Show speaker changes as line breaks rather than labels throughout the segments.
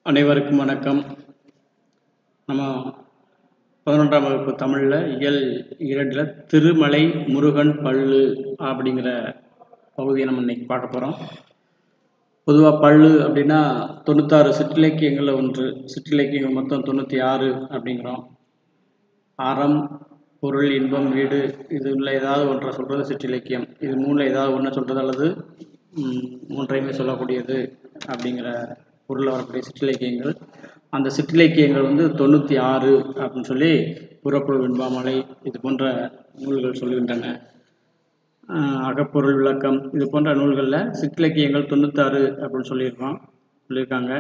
அனைவருக்கும் வணக்கம் நம்ம பதினொன்றாம் வகுப்பு தமிழில் இயல் இரண்டில் திருமலை முருகன் பள்ளு அப்படிங்கிற பகுதியை நம்ம இன்னைக்கு பார்க்க போகிறோம் பொதுவாக பள்ளு அப்படின்னா தொண்ணூத்தாறு சிற்றிலக்கியங்களில் ஒன்று சிற்றிலக்கியங்கள் மொத்தம் தொண்ணூற்றி ஆறு அப்படிங்கிறோம் அறம் பொருள் இன்பம் வீடு இதுல ஏதாவது ஒன்றை சொல்கிறது சிற்றிலக்கியம் இது மூணில் ஏதாவது ஒன்றை சொல்கிறது அல்லது ம், மூன்றையுமே சொல்லக்கூடியது அப்படிங்கிற பொருளில் வரக்கூடிய சிற்றிலக்கியங்கள் அந்த சிற்றிலக்கியங்கள் வந்து தொண்ணூற்றி ஆறு அப்படின்னு சொல்லி புறப்பொருள் வெண்பாமலை இது போன்ற நூல்கள் சொல்லுகின்றன ஆஹ் அகப்பொருள் விளக்கம் இது போன்ற நூல்களில் சிற்றிலக்கியங்கள் தொண்ணூத்தாறு அப்படின்னு சொல்லியிருக்கோம் சொல்லியிருக்காங்க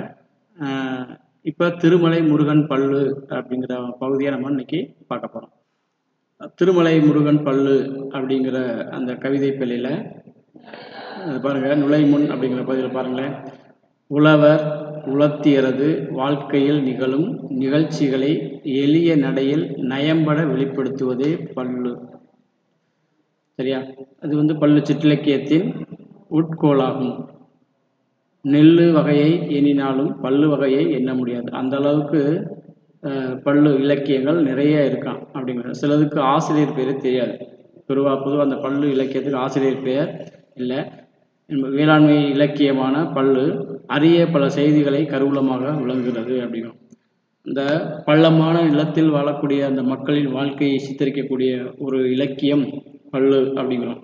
இப்போ திருமலை முருகன் பள்ளு அப்படிங்கிற பகுதியை நம்ம இன்னைக்கு பார்க்க போகிறோம் திருமலை முருகன் பள்ளு அப்படிங்கிற அந்த கவிதை பிள்ளையில் பாருங்க நுழைமுன் அப்படிங்கிற பகுதியில் பாருங்களேன் உழவர் உலர்த்தியரது வாழ்க்கையில் நிகழும் நிகழ்ச்சிகளை எளிய நடையில் நயம்பட வெளிப்படுத்துவதே பள்ளு சரியா அது வந்து பள்ளு சிற்றிலக்கியத்தின் உட்கோலாகும் நெல்லு வகையை எண்ணினாலும் பல்லு வகையை எண்ண முடியாது அந்த அளவுக்கு அஹ், பல்லு இலக்கியங்கள் நிறைய இருக்கான் அப்படிங்கிற சிலதுக்கு ஆசிரியர் பேரே தெரியாது பொதுவாக பொதுவாக அந்த பல்லு இலக்கியத்துக்கு ஆசிரியர் பெயர் இல்லை வேளாண்மை இலக்கியமான பல்லு அரிய பல செய்திகளை கருவூலமாக விளங்குகிறது அப்படிங்கும் இந்த பள்ளமான நிலத்தில் வாழக்கூடிய அந்த மக்களின் வாழ்க்கையை சித்தரிக்கக்கூடிய ஒரு இலக்கியம் பல்லு அப்படிங்கிறோம்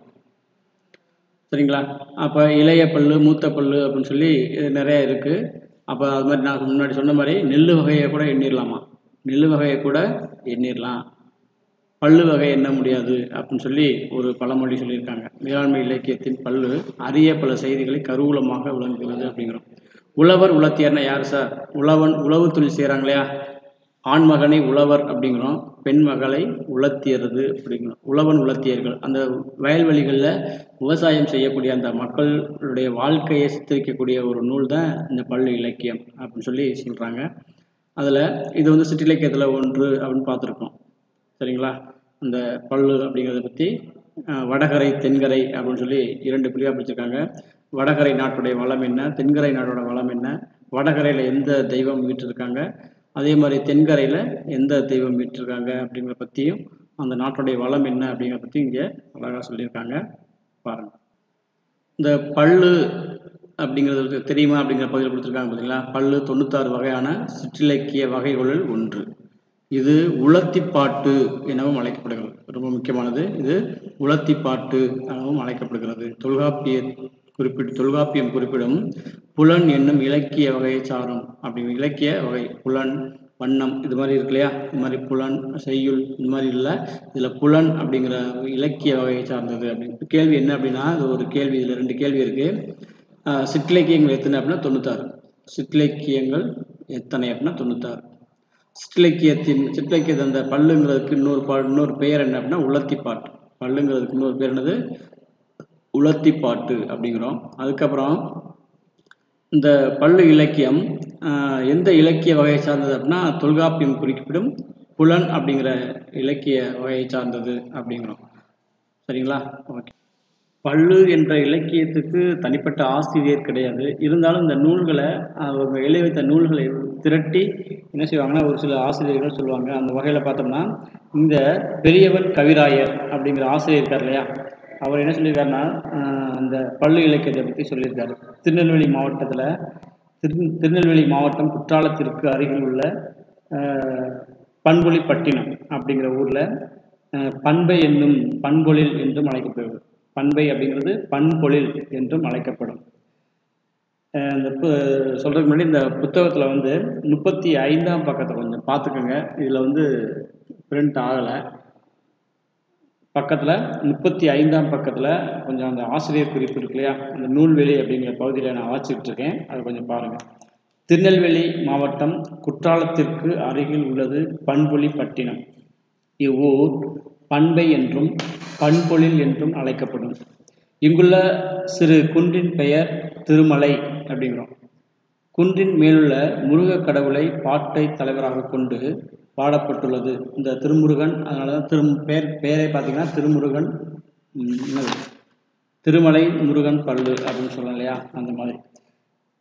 சரிங்களா அப்போ இளைய பல்லு மூத்த பல்லு அப்படின்னு சொல்லி இது நிறைய இருக்குது அப்போ அது மாதிரி நான் முன்னாடி சொன்ன மாதிரி நெல் வகையை கூட எண்ணிடலாமா நெல் வகையை கூட எண்ணிடலாம் பல்லு வகை எண்ண முடியாது அப்படின்னு சொல்லி ஒரு பழமொழி சொல்லியிருக்காங்க வேளாண்மை இலக்கியத்தின் பல்லு அரிய பல செய்திகளை கருவூலமாக விளங்குகிறது அப்படிங்கிறோம் உழவர் உலத்தியர்னா யார் சார் உழவன் உழவு தொழில் செய்கிறாங்க இல்லையா ஆண் மகனை உழவர் அப்படிங்கிறோம் பெண் மகளை உலர்த்தியறது அப்படிங்கிறோம் உழவன் உலர்த்தியர்கள் அந்த வயல்வெளிகளில் விவசாயம் செய்யக்கூடிய அந்த மக்களுடைய வாழ்க்கையை சித்தரிக்கக்கூடிய ஒரு நூல் தான் இந்த பள்ளு இலக்கியம் அப்படின்னு சொல்லி சொல்கிறாங்க அதில் இது வந்து சிற்றிலக்கியத்தில் ஒன்று அப்படின்னு பார்த்துருக்கோம் சரிங்களா அந்த பல்லு அப்படிங்கிறத பற்றி வடகரை தென்கரை அப்படின்னு சொல்லி இரண்டு பிரிவாக பிடிச்சிருக்காங்க வடகரை நாட்டுடைய வளம் என்ன தென்கரை நாட்டோட வளம் என்ன வடகரையில் எந்த தெய்வம் வீற்றிருக்காங்க அதே மாதிரி தென்கரையில் எந்த தெய்வம் வீற்றிருக்காங்க அப்படிங்கிறத பற்றியும் அந்த நாட்டுடைய வளம் என்ன அப்படிங்கிறத பற்றி இங்கே அழகாக சொல்லியிருக்காங்க பாருங்கள் இந்த பல்லு அப்படிங்கிறது தெரியுமா அப்படிங்கிற பகுதியில் கொடுத்துருக்காங்க பார்த்தீங்களா பல்லு தொண்ணூத்தாறு வகையான சிற்றிலக்கிய வகைகளுள் ஒன்று இது உலர்த்திப்பாட்டு எனவும் அழைக்கப்படுகிறது ரொம்ப முக்கியமானது இது உலர்த்திப்பாட்டு எனவும் அழைக்கப்படுகிறது தொல்காப்பிய குறிப்பிட்டு தொல்காப்பியம் குறிப்பிடும் புலன் என்னும் இலக்கிய வகையை சாரும் அப்படி இலக்கிய வகை புலன் வண்ணம் இது மாதிரி இருக்கு இல்லையா இது மாதிரி புலன் செய்யுள் இந்த மாதிரி இல்லை இதில் புலன் அப்படிங்கிற இலக்கிய வகையை சார்ந்தது அப்படின்னு கேள்வி என்ன அப்படின்னா இது ஒரு கேள்வி இதில் ரெண்டு கேள்வி இருக்குது சிற்றிலக்கியங்கள் எத்தனை அப்படின்னா தொண்ணூத்தாறு சிற்றிலக்கியங்கள் எத்தனை அப்படின்னா தொண்ணூத்தாறு சிற்றிலக்கியத்தின் சிற்றிலக்கியத்தை அந்த பல்லுங்கிறதுக்கு இன்னொரு பா இன்னொரு பெயர் என்ன அப்படின்னா உலர்த்திப்பாட்டு பல்லுங்கிறதுக்கு இன்னொரு பேர் என்னது உலர்த்திப்பாட்டு அப்படிங்கிறோம் அதுக்கப்புறம் இந்த பல்லு இலக்கியம் ஆஹ், எந்த இலக்கிய வகையை சார்ந்தது அப்படின்னா தொல்காப்பியம் குறிப்பிடும் புலன் அப்படிங்கிற இலக்கிய வகையை சார்ந்தது அப்படிங்கிறோம் சரிங்களா ஓகே பல்லு என்ற இலக்கியத்துக்கு தனிப்பட்ட ஆசிரியர் கிடையாது இருந்தாலும் இந்த நூல்களை அவங்க எழுதி வைத்த நூல்களை திரட்டி என்ன செய்வாங்கன்னா ஒரு சில ஆசிரியர்கள் சொல்லுவாங்க அந்த வகையில் பார்த்தோம்னா இந்த பெரியவன் கவிராயர் அப்படிங்கிற ஆசிரியர் இருக்கார் இல்லையா அவர் என்ன சொல்லியிருக்காருன்னா ஆஹ், அந்த பல்லு இலக்கியத்தை பற்றி சொல்லியிருக்காரு திருநெல்வேலி மாவட்டத்தில் திரு திருநெல்வேலி மாவட்டம் குற்றாலத்திற்கு அருகில் உள்ள ஆஹ், பண்பொழிப்பட்டினம் அப்படிங்கிற ஊரில் பண்பை என்னும் பண்பொழில் என்றும் அழைக்கப்படுகிறது பண்பை அப்படிங்கிறது பண்பொழில் என்றும் அழைக்கப்படும் அஹ் இந்த பு சொல்கிறதுக்கு முன்னாடி இந்த புத்தகத்தில் வந்து முப்பத்தி ஐந்தாம் பக்கத்தை கொஞ்சம் பார்த்துக்கோங்க இதில் வந்து பிரிண்ட் ஆகலை பக்கத்தில் முப்பத்தி ஐந்தாம் பக்கத்தில் கொஞ்சம் அந்த ஆசிரியர் குறிப்பு இருக்கு இல்லையா அந்த நூல்வெளி அப்படிங்கிற பகுதியில் நான் வாசிச்சுட்டு இருக்கேன் அதை கொஞ்சம் பாருங்கள் திருநெல்வேலி மாவட்டம் குற்றாலத்திற்கு அருகில் உள்ளது பண்பொழிப்பட்டினம் இவ்வூர் பண்பை என்றும் பண்பொழில் என்றும் அழைக்கப்படும் இங்குள்ள சிறு குன்றின் பெயர் திருமலை அப்படிங்கிறோம் குன்றின் மேலுள்ள முருகக் கடவுளை பாட்டை தலைவராக கொண்டு பாடப்பட்டுள்ளது இந்த திருமுருகன் அதனால தான் திரு பேர் பேரை பார்த்தீங்கன்னா திருமுருகன் ம், என்னது திருமலை முருகன் பல்லு அப்படின்னு சொல்லலாம் இல்லையா அந்த மாதிரி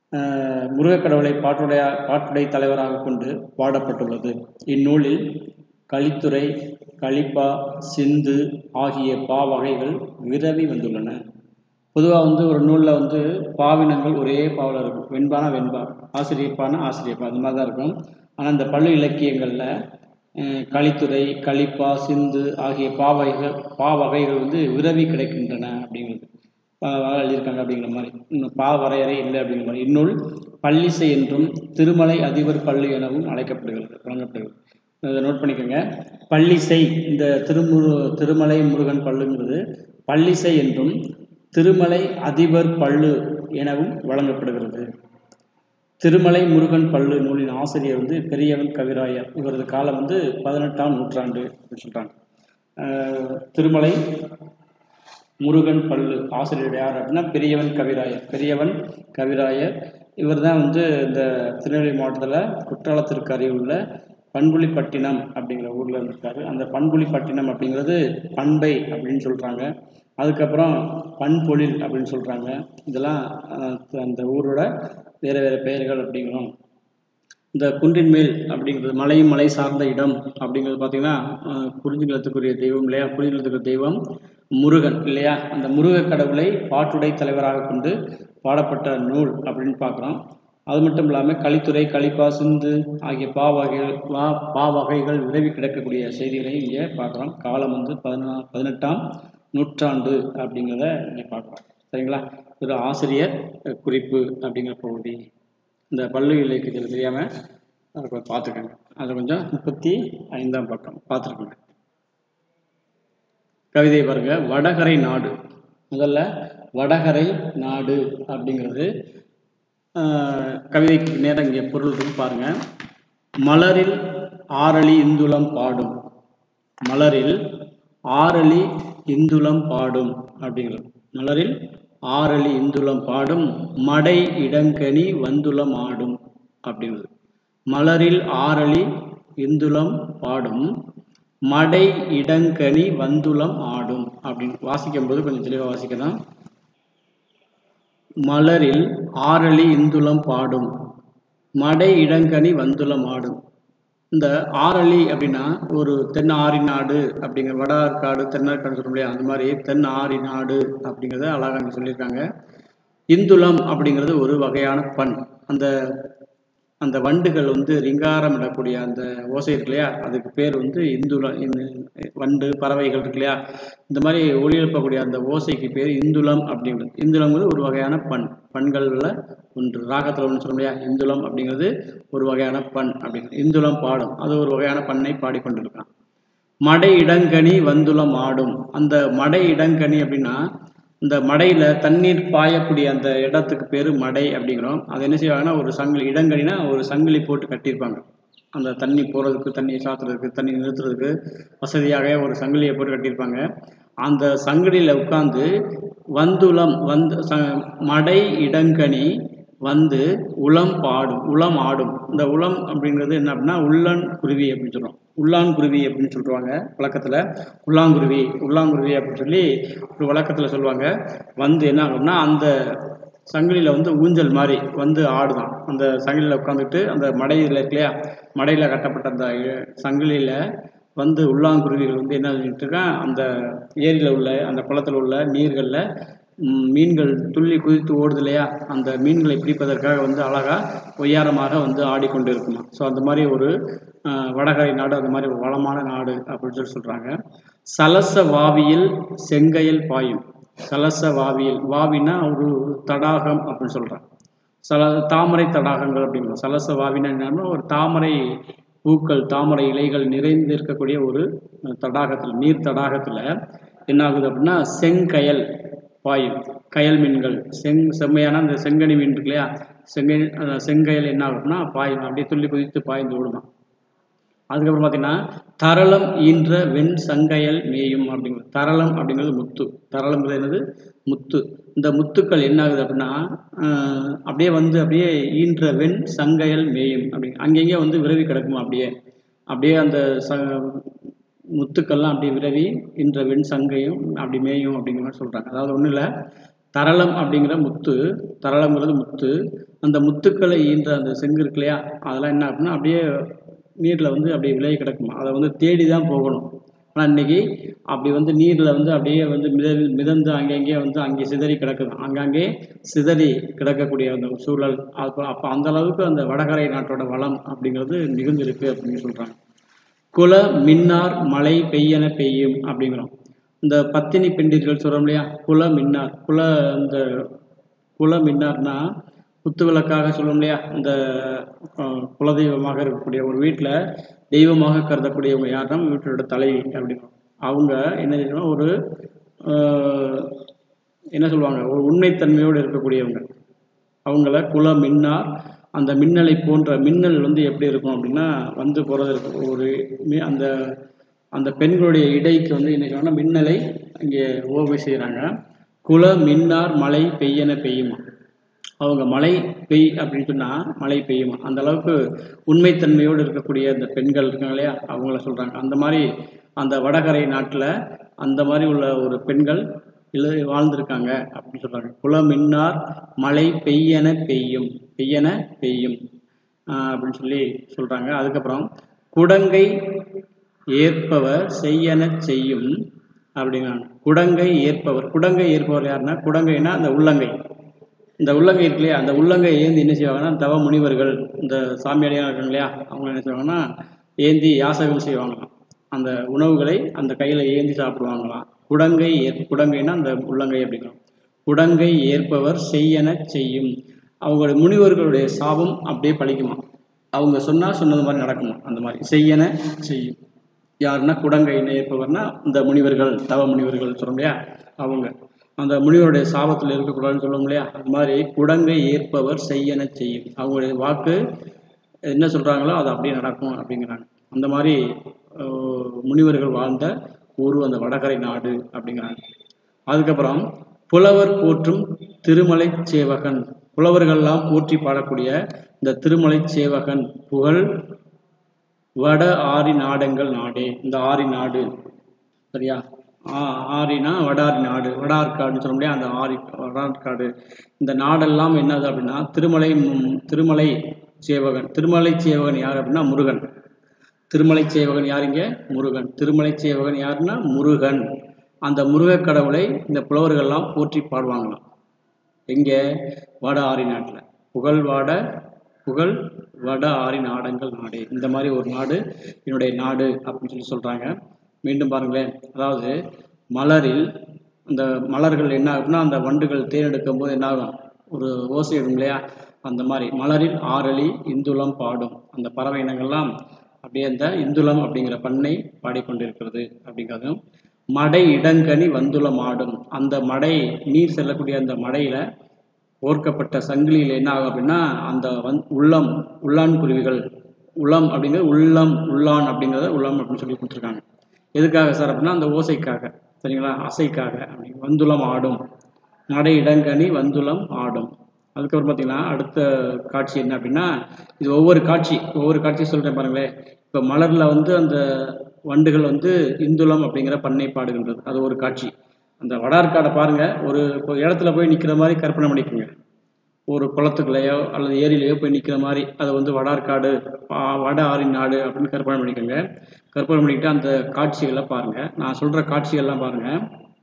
அஹ், முருகக்கடவுளை பாட்டுடைய பாட்டுடை தலைவராக கொண்டு பாடப்பட்டுள்ளது இந்நூலில் கலித்துறை கலிப்பா சிந்து ஆகிய பா வகைகள் விரவி வந்துள்ளன பொதுவாக வந்து ஒரு நூலில் வந்து பாவினங்கள் ஒரே பாவில் இருக்கும் வெண்பானா வெண்பா ஆசிரியப்பானா ஆசிரியப்பா அது மாதிரி தான் இருக்கும் ஆனால் இந்த பள்ளு இலக்கியங்களில் அஹ், கலித்துறை கலிப்பா சிந்து ஆகிய பா வகைகள் பா வகைகள் வந்து விரவி கிடைக்கின்றன அப்படிங்கிறது பா வகை எழுதியிருக்காங்க அப்படிங்கிற மாதிரி இன்னும் பா வரையறை இல்லை அப்படிங்கிற மாதிரி இந்நூல் பள்ளிசை என்றும் திருமலை அதிபர் பள்ளு எனவும் அழைக்கப்படுகிறது வழங்கப்படுகிறது இதை நோட் பண்ணிக்கோங்க பள்ளிசை இந்த திருமுரு திருமலை முருகன் பள்ளுங்கிறது பள்ளிசை என்றும் திருமலை அதிபர் பள்ளு எனவும் வழங்கப்படுகிறது திருமலை முருகன் பள்ளு நூலின் ஆசிரியர் வந்து பெரியவன் கவிராயர் இவரது காலம் வந்து பதினெட்டாம் நூற்றாண்டு அப்படின்னு சொல்கிறாங்க திருமலை முருகன் பள்ளு ஆசிரியர் யார் அப்படின்னா பெரியவன் கவிராயர் பெரியவன் கவிராயர் இவர் தான் வந்து இந்த திருநெல்வேலி மாவட்டத்தில் குற்றாலத்திற்கு அருகில் உள்ள பண்புலிப்பட்டினம் அப்படிங்கிற ஊரில் இருந்திருக்காரு அந்த பண்புலிப்பட்டினம் அப்படிங்கிறது பண்பை அப்படின்னு சொல்கிறாங்க அதுக்கப்புறம் பண்பொழில் அப்படின்னு சொல்கிறாங்க இதெல்லாம் அஹ், அந்த ஊரோட வேறு வேறு பெயர்கள் அப்படிங்கிறோம் இந்த குன்றின் மேல் அப்படிங்கிறது மலையும் மலை சார்ந்த இடம் அப்படிங்கிறது பார்த்தீங்கன்னா அஹ், குறிஞ்சி நிலத்துக்குரிய தெய்வம் இல்லையா குறிஞ்சி நிலத்துக்குரிய தெய்வம் முருகன் இல்லையா அந்த முருக கடவுளை பாட்டுடை தலைவராக கொண்டு பாடப்பட்ட நூல் அப்படின்னு பார்க்குறோம் அது மட்டும் இல்லாமல் கலித்துறை கலிப்பா சிந்து ஆகிய பா வகைகள் பா பா வகைகள் விரவி கிடக்கக்கூடிய செய்திகளையும் இங்கே பார்க்குறோம் காலம் வந்து பதினா பதினெட்டாம் நூற்றாண்டு அப்படிங்கிறத இங்கே பார்க்குறோம் சரிங்களா ஒரு ஆசிரியர் அஹ், குறிப்பு அப்படிங்கிற பகுதி இந்த பள்ளி இலக்கியத்தில் தெரியாமல் அதை கொஞ்சம் பார்த்துக்கோங்க அது கொஞ்சம் முப்பத்தி ஐந்தாம் பக்கம் பார்த்துருக்கோங்க கவிதை பாருங்க வடகரை நாடு முதல்ல வடகரை நாடு அப்படிங்கிறது ஆஹ், கவிதைக்கு நேரம் இங்கே பொருள் இருக்கு பாருங்க மலரில் ஆரளி இந்துளம் பாடும் மலரில் ஆரளி இந்துளம் பாடும் அப்படிங்கிறது மலரில் ஆரளி இந்துளம் பாடும் மடை இடங்கனி வந்துளம் ஆடும் அப்படிங்கிறது மலரில் ஆரளி இந்துளம் பாடும் மடை இடங்கனி வந்துளம் ஆடும் அப்படின்னு வாசிக்கும்போது கொஞ்சம் தெளிவாக வாசிக்கலாம் மலரில் ஆரளி இந்துளம் பாடும் மடை இடங்கனி வந்துளம் ஆடும் இந்த ஆரளி அப்படின்னா ஒரு தென் ஆரி நாடு அப்படிங்கிற வட ஆற்காடு தென்னார்காடு சொல்ல முடியாது அந்த மாதிரி தென் ஆரி நாடு அப்படிங்கிறத அழகாக அங்கே சொல்லியிருக்காங்க இந்துளம் அப்படிங்கிறது ஒரு வகையான பண் அந்த அந்த வண்டுகள் வந்து ரிங்காரம் இடக்கூடிய அந்த ஓசை இருக்கு இல்லையா அதுக்கு பேர் வந்து இந்துளம் இந்த வண்டு பறவைகள் இருக்கு இல்லையா இந்த மாதிரி ஒளி எழுப்பக்கூடிய அந்த ஓசைக்கு பேர் இந்துளம் அப்படிங்கிறது இந்துளம்ங்கிறது ஒரு வகையான பண் பண்களில் ஒன்று ராகத்தில் ஒன்று சொல்ல இல்லையா இந்துளம் அப்படிங்கிறது ஒரு வகையான பண் அப்படிங்கிறது இந்துளம் பாடும் அது ஒரு வகையான பண்ணை பாடிக்கொண்டிருக்கான் மடை இடங்கனி வந்துளம் ஆடும் அந்த மடை இடங்கனி அப்படின்னா இந்த மடையில் தண்ணீர் பாயக்கூடிய அந்த இடத்துக்கு பேர் மடை அப்படிங்கிறோம் அது என்ன செய்வாங்கன்னா ஒரு சங்கிலி இடங்கனினா ஒரு சங்கிலி போட்டு கட்டியிருப்பாங்க அந்த தண்ணி போகிறதுக்கு தண்ணி சாத்துறதுக்கு தண்ணி நிறுத்துறதுக்கு வசதியாக ஒரு சங்கிலியை போட்டு கட்டியிருப்பாங்க அந்த சங்கிலியில் உட்காந்து வந்துளம் வந்து ச மடை இடங்கனி வந்து உளம் பாடும் உளம் ஆடும் இந்த உளம் அப்படிங்கிறது என்ன அப்படின்னா உள்ளன் குருவி அப்படின்னு சொல்கிறோம் உள்ளாங்குருவி அப்படின்னு சொல்லுவாங்க வழக்கத்தில் உள்ளாங்குருவி உள்ளாங்குருவி அப்படின்னு சொல்லி ஒரு வழக்கத்தில் சொல்லுவாங்க வந்து என்ன ஆகும்னா அந்த சங்கிலியில் வந்து ஊஞ்சல் மாதிரி வந்து ஆடுதான் அந்த சங்கிலியில் உட்காந்துட்டு அந்த மடையில் இருக்கு இல்லையா மடையில் கட்டப்பட்ட அந்த சங்கிலியில் வந்து உள்ளாங்குருவிகள் வந்து என்ன செஞ்சுட்டு இருக்கான் அந்த ஏரியில் உள்ள அந்த குளத்தில் உள்ள நீர்களில் ம், மீன்கள் துள்ளி குதித்து ஓடுது இல்லையா அந்த மீன்களை பிடிப்பதற்காக வந்து அழகாக ஒய்யாரமாக வந்து ஆடிக்கொண்டு இருக்குமா ஸோ அந்த மாதிரி ஒரு அஹ், வடகரை நாடு அந்த மாதிரி ஒரு வளமான நாடு அப்படின்னு சொல்லி சொல்கிறாங்க சலச வாவியில் செங்கையல் பாயும் சலச வாவியில் வாவினா ஒரு தடாகம் அப்படின்னு சொல்கிறாங்க சல தாமரை தடாகங்கள் அப்படிங்கிறோம் சலச வாவினா என்னன்னா ஒரு தாமரை பூக்கள் தாமரை இலைகள் நிறைந்து இருக்கக்கூடிய ஒரு அஹ், தடாகத்தில் நீர் தடாகத்தில் என்ன ஆகுது அப்படின்னா செங்கயல் பாயும் கயல் மீன்கள் செங் செம்மையான அந்த செங்கனி மீன் இருக்கு இல்லையா செங்கை அந்த செங்கயல் என்ன ஆகுதுன்னா பாயும் அப்படியே துள்ளி குதித்து பாய்ந்து ஓடுமா அதுக்கப்புறம் பார்த்தீங்கன்னா தரளம் ஈன்ற வெண் சங்கையல் மேயும் அப்படிங்கிறது தரளம் அப்படிங்கிறது முத்து தரளம்ங்கிறது என்னது முத்து இந்த முத்துக்கள் என்ன ஆகுது அப்படின்னா ஆஹ், அப்படியே வந்து அப்படியே ஈன்ற வெண் சங்கையல் மேயும் அப்படி அங்கங்கே வந்து விரவி கிடக்குமா அப்படியே அப்படியே அந்த ச முத்துக்கள்லாம் அப்படியே விரவி இன்ற வெண் சங்கையும் அப்படி மேயும் அப்படிங்கிற மாதிரி சொல்கிறாங்க அதாவது ஒன்றும் இல்லை தரளம் அப்படிங்கிற முத்து தரளங்கிறது முத்து அந்த முத்துக்களை ஈன்ற அந்த செங்கு இருக்கு இல்லையா அதெல்லாம் என்ன அப்படின்னா அப்படியே நீரில் வந்து அப்படியே விலகி கிடக்குமா அதை வந்து தேடி தான் போகணும் ஆனால் இன்னைக்கு அப்படி வந்து நீரில் வந்து அப்படியே வந்து மித மிதந்து அங்கங்கே வந்து அங்கே சிதறி கிடக்குது அங்கங்கே சிதறி கிடக்கக்கூடிய அந்த ஒரு சூழல் அப்போ அப்போ அந்த அளவுக்கு அந்த வடகரை நாட்டோட வளம் அப்படிங்கிறது மிகுந்திருக்கு அப்படின்னு சொல்கிறாங்க குல மின்னார் மழை பெய்யன பெய்யும் அப்படிங்கிறோம் இந்த பத்தினி பெண்டிர்கள் சொல்கிறோம் இல்லையா குல மின்னார் குல இந்த குல மின்னார்னா குத்துவிளக்காக சொல்லுவோம் இல்லையா இந்த அஹ், குலதெய்வமாக இருக்கக்கூடிய ஒரு வீட்டில் தெய்வமாக கருதக்கூடியவங்க யாருன்னா வீட்டோட தலைவி அப்படிங்கிறோம் அவங்க என்ன செய்யணும் ஒரு அஹ், என்ன சொல்லுவாங்க ஒரு உண்மைத்தன்மையோடு இருக்கக்கூடியவங்க அவங்கள குல மின்னார் அந்த மின்னலை போன்ற மின்னல் வந்து எப்படி இருக்கும் அப்படின்னா வந்து போகிறது இருக்கும் ஒரு மி- அந்த அந்த பெண்களுடைய இடைக்கு வந்து என்ன செய்வாங்கன்னா மின்னலை இங்கே ஓவை செய்கிறாங்க குல மின்னார் மழை பெய்யன பெய்யுமா அவங்க மழை பெய் அப்படின்னு சொன்னால் மழை பெய்யுமா அந்த அளவுக்கு உண்மைத்தன்மையோடு இருக்கக்கூடிய அந்த பெண்கள் இருக்காங்க இல்லையா அவங்கள சொல்கிறாங்க அந்த மாதிரி அந்த வடகரை நாட்டில் அந்த மாதிரி உள்ள ஒரு பெண்கள் இல்லை வாழ்ந்திருக்காங்க அப்படின்னு சொல்கிறாங்க குல மின்னார் மழை பெய்யன பெய்யும் பெய்யன பெய்யும் ஆஹ் அப்படின்னு சொல்லி சொல்கிறாங்க அதுக்கப்புறம் குடங்கை ஏற்பவர் செய்யன செய்யும் அப்படிங்கிறாங்க குடங்கை ஏற்பவர் குடங்கை ஏற்பவர் யாருன்னா குடங்கைனா அந்த உள்ளங்கை இந்த உள்ளங்கை இருக்கு இல்லையா அந்த உள்ளங்கை ஏந்தி என்ன செய்வாங்கன்னா தவ முனிவர்கள் இந்த சாமியாடியாக இருக்காங்க இல்லையா அவங்க என்ன செய்வாங்கன்னா ஏந்தி யாசகம் செய்வாங்களாம் அந்த உணவுகளை அந்த கையில் ஏந்தி சாப்பிடுவாங்களாம் குடங்கை ஏற் குடங்கைனா அந்த உள்ளங்கை அப்படிங்கிறோம் குடங்கை ஏற்பவர் செய்யன செய்யும் அவங்களுடைய முனிவர்களுடைய சாபம் அப்படியே பழிக்குமா அவங்க சொன்னால் சொன்னது மாதிரி நடக்குமா அந்த மாதிரி செய்யன செய்யும் யாருன்னா குடங்கை ஏற்பவர்னா இந்த முனிவர்கள் தவ முனிவர்கள் சொல்றோம் இல்லையா அவங்க அந்த முனிவருடைய சாபத்தில் இருக்கக்கூடாதுன்னு சொல்லுவோம் இல்லையா அது மாதிரி குடங்கை ஏற்பவர் செய்யன செய்யும் அவங்களுடைய வாக்கு என்ன சொல்கிறாங்களோ அது அப்படியே நடக்கும் அப்படிங்கிறாங்க அந்த மாதிரி அஹ், முனிவர்கள் வாழ்ந்த ஊர் அந்த வடகரை நாடு அப்படிங்கிறாங்க அதுக்கப்புறம் புலவர் போற்றும் திருமலை சேவகன் புலவர்கள்லாம் போற்றி பாடக்கூடிய இந்த திருமலை சேவகன் புகழ் வட ஆரி நாடங்கள் நாடே இந்த ஆரி நாடு சரியா ஆ ஆரினா வடாரி நாடு வடார்காடுன்னு சொல்ல முடியாது அந்த ஆரி வடார்காடு இந்த நாடெல்லாம் என்னது அப்படின்னா திருமலை ம், திருமலை சேவகன் திருமலை சேவகன் யார் அப்படின்னா முருகன் திருமலை சேவகன் யாருங்க முருகன் திருமலை சேவகன் யாருன்னா முருகன் அந்த முருகக் கடவுளை இந்த புலவர்கள்லாம் போற்றி பாடுவாங்களாம் எங்கே வட ஆரி நாட்டில் புகழ் வாட புகழ் வட ஆரி நாடங்கள் நாடு இந்த மாதிரி ஒரு நாடு என்னுடைய நாடு அப்படின்னு சொல்லி சொல்கிறாங்க மீண்டும் பாருங்களேன் அதாவது மலரில் இந்த மலர்கள் என்ன ஆகும்னா அந்த வண்டுகள் தேர்ந்தெடுக்கும் போது என்ன ஆகும் ஒரு ஓசை இடும் இல்லையா அந்த மாதிரி மலரில் ஆரளி இந்துளம் பாடும் அந்த பறவை இனங்கள்லாம் அப்படியே அந்த இந்துளம் அப்படிங்கிற பண்ணை பாடிக்கொண்டிருக்கிறது அப்படிங்கிறதும் மடை இடங்கனி வந்துளம் ஆடும் அந்த மடை நீர் செல்லக்கூடிய அந்த மடையில கோர்க்கப்பட்ட சங்கிலியில் என்ன ஆகும் அப்படின்னா அந்த வந் உள்ளம் உள்ளான் குருவிகள் உளம் அப்படிங்கிறது உள்ளம் உள்ளான் அப்படிங்கிறத உள்ளம் அப்படின்னு சொல்லி கொடுத்துருக்காங்க எதுக்காக சார் அப்படின்னா அந்த ஓசைக்காக சரிங்களா அசைக்காக அப்படி வந்துளம் ஆடும் நடை இடங்கனி வந்துளம் ஆடும் அதுக்கப்புறம் பார்த்தீங்கன்னா அடுத்த காட்சி என்ன அப்படின்னா இது ஒவ்வொரு காட்சி ஒவ்வொரு காட்சி சொல்கிறேன் பாருங்களேன் இப்போ மலரில் வந்து அந்த வண்டுகள் வந்து இந்துளம் அப்படிங்கிற பண்ணை பாடுகின்றது அது ஒரு காட்சி அந்த வடார்காடை பாருங்கள் ஒரு இப்போ இடத்துல போய் நிற்கிற மாதிரி கற்பனை பண்ணிக்கோங்க ஒரு குளத்துக்குள்ளேயோ அல்லது ஏரியிலையோ போய் நிற்கிற மாதிரி அதை வந்து வடார்காடு ஆ- வட ஆரின் நாடு அப்படின்னு கற்பனை பண்ணிக்கோங்க கற்பனை பண்ணிக்கிட்டு அந்த காட்சிகளை பாருங்கள் நான் சொல்கிற காட்சிகள்லாம் பாருங்கள்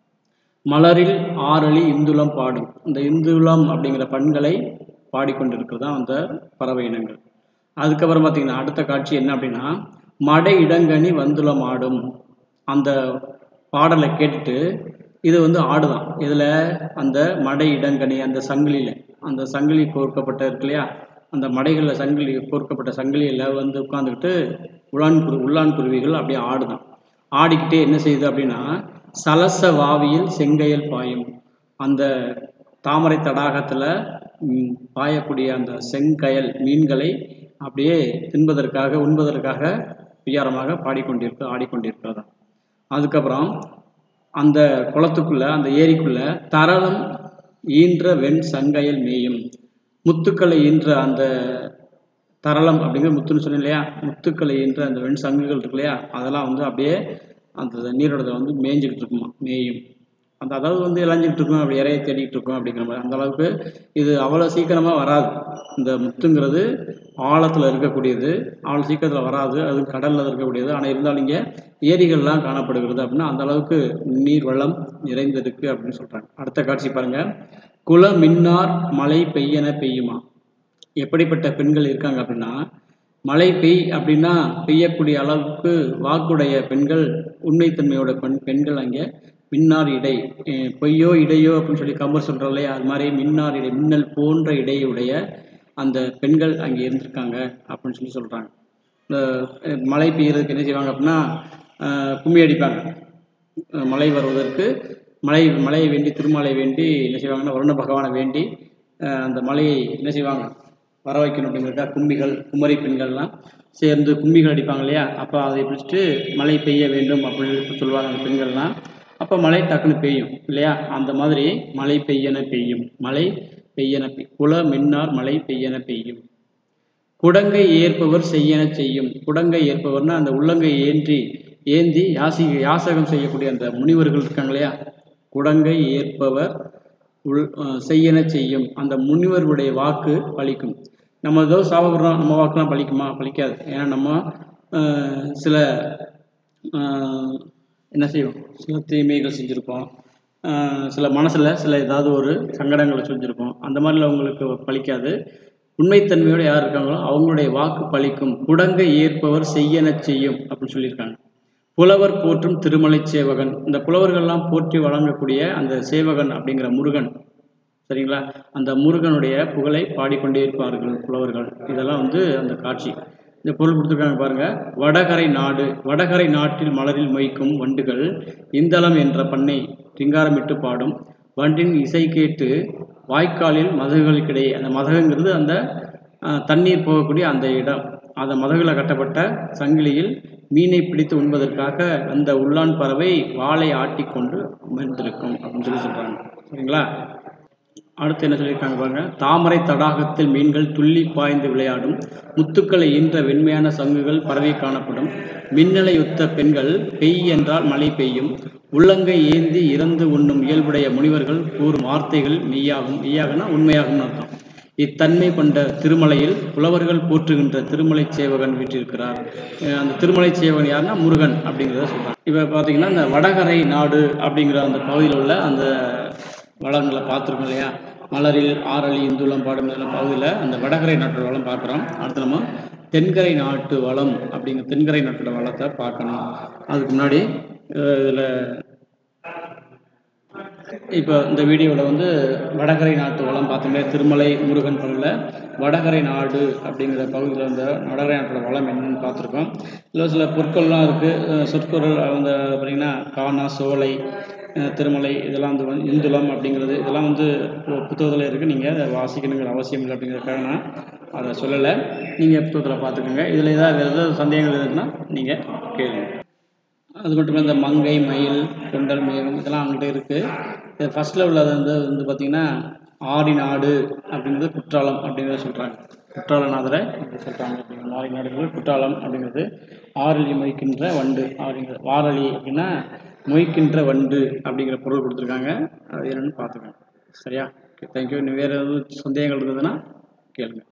மலரில் ஆரளி இந்துளம் பாடும் இந்த இந்துளம் அப்படிங்கிற பண்களை பாடிக்கொண்டிருக்கிறது தான் அந்த பறவை இனங்கள் அதுக்கப்புறம் பார்த்தீங்கன்னா அடுத்த காட்சி என்ன அப்படின்னா மடை இடங்கனி வந்துளம் ஆடும் அந்த பாடலை கேட்டுட்டு இது வந்து ஆடுதான் இதில் அந்த மடை இடங்கனி அந்த சங்கிலியில் அந்த சங்கிலி கோர்க்கப்பட்ட இருக்கு இல்லையா அந்த மடைகளில் சங்கிலி கோர்க்கப்பட்ட சங்கிலியில் வந்து உட்காந்துக்கிட்டு உளான் குரு உள்ளான் குருவிகள் அப்படியே ஆடுதான் ஆடிக்கிட்டே என்ன செய்யுது அப்படின்னா சலச வாவியில் செங்கையல் பாயும் அந்த தாமரை தடாகத்தில் ம், பாயக்கூடிய அந்த செங்கயல் மீன்களை அப்படியே தின்பதற்காக உண்பதற்காக வியாரமாக பாடிக்கொண்டிருக்கு ஆடிக்கொண்டிருக்கிறதா அதுக்கப்புறம் அந்த குளத்துக்குள்ள அந்த ஏரிக்குள்ள தரளம் ஈன்ற வெண் சங்கையல் மேயும் முத்துக்களை ஈன்ற அந்த தரளம் அப்படிங்கிற முத்துன்னு சொன்னேன் இல்லையா முத்துக்களை ஈன்ற அந்த வெண் சங்குகள் இருக்கு இல்லையா அதெல்லாம் வந்து அப்படியே அந்த நீரோடத்தை வந்து மேய்ஞ்சிக்கிட்டு இருக்குமா மேயும் அந்த அதாவது வந்து இளைஞ்சிக்கிட்டு இருக்கும் அப்படி இறைய தேடிக்கிட்டு இருக்கும் அப்படிங்கிற மாதிரி அந்த அளவுக்கு இது அவ்வளோ சீக்கிரமாக வராது இந்த முத்துங்கிறது ஆழத்தில் இருக்கக்கூடியது அவ்வளோ சீக்கிரத்தில் வராது அது கடலில் இருக்கக்கூடியது ஆனால் இருந்தாலும் இங்கே ஏரிகள்லாம் காணப்படுகிறது அப்படின்னா அந்த அளவுக்கு நீர் வளம் நிறைந்திருக்கு அப்படின்னு சொல்கிறாங்க அடுத்த காட்சி பாருங்கள் குல மின்னார் மழை பெய்யன பெய்யுமா எப்படிப்பட்ட பெண்கள் இருக்காங்க அப்படின்னா மழை பெய் அப்படின்னா பெய்யக்கூடிய அளவுக்கு வாக்குடைய பெண்கள் உண்மைத்தன்மையோட பெண் பெண்கள் அங்கே மின்னார் இடை அஹ் பொய்யோ இடையோ அப்படின்னு சொல்லி கம்பர் சொல்கிறோம் இல்லையா அது மாதிரி மின்னார் இடை மின்னல் போன்ற இடையுடைய அந்த பெண்கள் அங்கே இருந்திருக்காங்க அப்படின்னு சொல்லி சொல்கிறாங்க இந்த அஹ், மழை பெய்யறதுக்கு என்ன செய்வாங்க அப்படின்னா அஹ், கும்மி அடிப்பாங்க அஹ், மழை வருவதற்கு மழை மழையை வேண்டி திருமலை வேண்டி என்ன செய்வாங்கன்னா வருண பகவானை வேண்டி அஹ், அந்த மழையை என்ன செய்வாங்க வர வைக்கணும் அப்படிங்கிறதுக்காக கும்பிகள் குமரி பெண்கள்லாம் சேர்ந்து கும்பிகள் அடிப்பாங்க இல்லையா அப்போ அதை பிடிச்சிட்டு மழை பெய்ய வேண்டும் அப்படின்னு சொல்லுவாங்க அந்த பெண்கள்லாம் அப்போ மழை டக்குன்னு பெய்யும் இல்லையா அந்த மாதிரி மழை பெய்யன பெய்யும் மழை பெய்யன பெய் குல மின்னார் மழை பெய்யன பெய்யும் குடங்கை ஏற்பவர் செய்யன செய்யும் குடங்கை ஏற்பவர்னா அந்த உள்ளங்கை ஏந்தி ஏந்தி யாசி யாசகம் செய்யக்கூடிய அந்த முனிவர்கள் இருக்காங்க இல்லையா குடங்கை ஏற்பவர் உள் அஹ் செய்யன செய்யும் அந்த முனிவர்களுடைய வாக்கு பலிக்கும் நம்ம ஏதோ சாப்பிட்றோம் நம்ம வாக்குலாம் பலிக்குமா பலிக்காது ஏன்னா நம்ம அஹ், சில அஹ், என்ன செய்வோம் சில தீமைகள் செஞ்சுருப்போம் அஹ், சில மனசில் சில ஏதாவது ஒரு சங்கடங்களை செஞ்சுருப்போம் அந்த மாதிரிலாம் அவங்களுக்கு பலிக்காது உண்மைத்தன்மையோடு யார் இருக்காங்களோ அவங்களுடைய வாக்கு பலிக்கும் குடங்கை ஏற்பவர் செய்யன செய்யும் அப்படின்னு சொல்லியிருக்காங்க புலவர் போற்றும் திருமலை சேவகன் இந்த புலவர்கள்லாம் போற்றி வழங்கக்கூடிய அந்த சேவகன் அப்படிங்கிற முருகன் சரிங்களா அந்த முருகனுடைய புகழை பாடிக்கொண்டே இருப்பார்கள் புலவர்கள் இதெல்லாம் வந்து அந்த காட்சி இந்த பொருள் கொடுத்துருக்காங்க பாருங்க வடகரை நாடு வடகரை நாட்டில் மலரில் மொய்க்கும் வண்டுகள் இந்தளம் என்ற பண்ணை திங்காரமிட்டு பாடும் வண்டின் இசை கேட்டு வாய்க்காலில் மதகுகளுக்கிடையே அந்த மதகுங்கிறது அந்த அஹ், தண்ணீர் போகக்கூடிய அந்த இடம் அந்த மதகுல கட்டப்பட்ட சங்கிலியில் மீனை பிடித்து உண்பதற்காக அந்த உள்ளான் பறவை வாளை ஆட்டிக்கொண்டு அமர்ந்திருக்கும் அப்படின்னு சொல்லி சொல்றாங்க சரிங்களா அடுத்து என்ன சொல்லியிருக்காங்க பாருங்க தாமரை தடாகத்தில் மீன்கள் துள்ளி பாய்ந்து விளையாடும் முத்துக்களை ஈன்ற வெண்மையான சங்குகள் பரவி காணப்படும் மின்னலை ஒத்த பெண்கள் பெய் என்றால் மழை பெய்யும் உள்ளங்கை ஏந்தி இறந்து உண்ணும் இயல்புடைய முனிவர்கள் கூறும் வார்த்தைகள் மெய்யாகும் மெய்யாகும்னா உண்மையாகும்னு அர்த்தம் இத்தன்மை கொண்ட திருமலையில் புலவர்கள் போற்றுகின்ற திருமலை சேவகன் வீற்றிருக்கிறார் அஹ் அந்த திருமலை சேவகன் யாருன்னா முருகன் அப்படிங்கிறத சொல்றாங்க இப்போ பார்த்தீங்கன்னா இந்த வடகரை நாடு அப்படிங்கிற அந்த பகுதியில் உள்ள அந்த வளங்களை பார்த்துருக்கோம் இல்லையா மலரில் ஆரளி இந்துளம் பாடும் இதெல்லாம் பகுதியில் அந்த வடகரை நாட்டோட வளம் பார்க்குறோம் அடுத்து நம்ம தென்கரை நாட்டு வளம் அப்படிங்கிற தென்கரை நாட்டோட வளத்தை பார்க்கணும் அதுக்கு முன்னாடி இதில் இப்போ இந்த வீடியோவில் வந்து வடகரை நாட்டு வளம் பார்த்தோமே திருமலை முருகன் பகுதியில் வடகரை நாடு அப்படிங்கிற பகுதியில் இந்த வடகரை நாட்டோட வளம் என்னன்னு பார்த்துருக்கோம் இதில் சில பொருட்கள்லாம் இருக்குது சொற்கொரல் அந்த பார்த்தீங்கன்னா கானா சோலை அஹ், திருமலை இதெல்லாம் வந்து வந்து இந்துளம் அப்படிங்கிறது இதெல்லாம் வந்து பு- புத்தகத்தில் இருக்குது நீங்கள் அதை வாசிக்கணுங்கிற அவசியம் இல்லை அப்படிங்கிறதுக்காக நான் அதை சொல்லலை நீங்கள் புத்தகத்தில் பார்த்துக்கோங்க இதில் ஏதாவது வேறு ஏதாவது சந்தேகங்கள் இருக்குன்னா நீங்கள் கேளுங்க அது மட்டும் இல்லை இந்த மங்கை மயில் கொண்டல் மேகம் இதெல்லாம் அவங்கள்ட்ட இருக்குது ஃபஸ்ட்டில் உள்ளது வந்து வந்து பார்த்திங்கன்னா ஆடி நாடு அப்படிங்கிறது குற்றாலம் அப்படிங்கிறத சொல்கிறாங்க குற்றாலநாதரை சொல்கிறாங்க அப்படிங்கிற ஆடி நாடுங்கிறது குற்றாலம் அப்படிங்கிறது ஆரளி மொய்க்கின்ற வண்டு அப்படிங்கிற வாரளி அப்படின்னா மொய்க்கின்ற வண்டு அப்படிங்கிற பொருள் கொடுத்துருக்காங்க அது என்னென்னு பார்த்துக்கோங்க சரியா தேங்க்யூ இன்னும் வேறு எதுவும் சந்தேகங்கள் இருந்ததுன்னா கேளுங்க